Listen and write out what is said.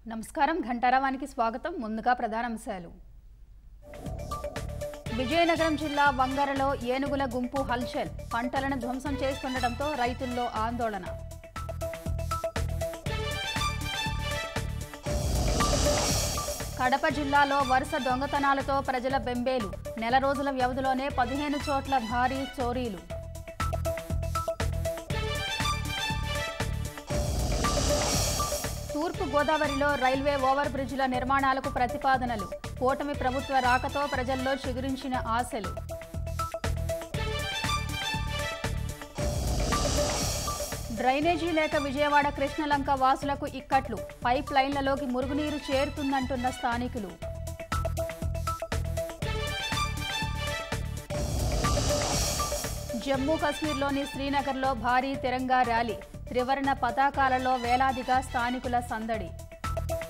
నమస్కారం ఘంటారావానికి స్వాగతం ముందుగా ప్రధానాంశాలు విజయనగరం జిల్లా వంగరలో ఏనుగుల గుంపు హల్చల్ పంటలను ధ్వంసం చేస్తుండటంతో రైతుల్లో ఆందోళన కడప జిల్లాలో వరుస దొంగతనాలతో ప్రజల బెంబేలు నెల రోజుల వ్యవధిలోనే పదిహేను చోట్ల భారీ చోరీలు తూర్పు గోదావరిలో రైల్వే ఓవర్ బ్రిడ్జిల నిర్మాణాలకు ప్రతిపాదనలు కూటమి ప్రభుత్వ రాకతో ప్రజల్లో చిగురించిన ఆశలు డ్రైనేజీ లేక విజయవాడ కృష్ణలంక వాసులకు ఇక్కట్లు పైప్ లైన్లలోకి మురుగునీరు చేరుతుందంటున్న స్థానికులు జమ్మూ కశ్మీర్లోని శ్రీనగర్లో భారీ తిరంగా ర్యాలీ త్రివర్ణ పతాకాలలో వేలాదిగా స్థానికుల సందడి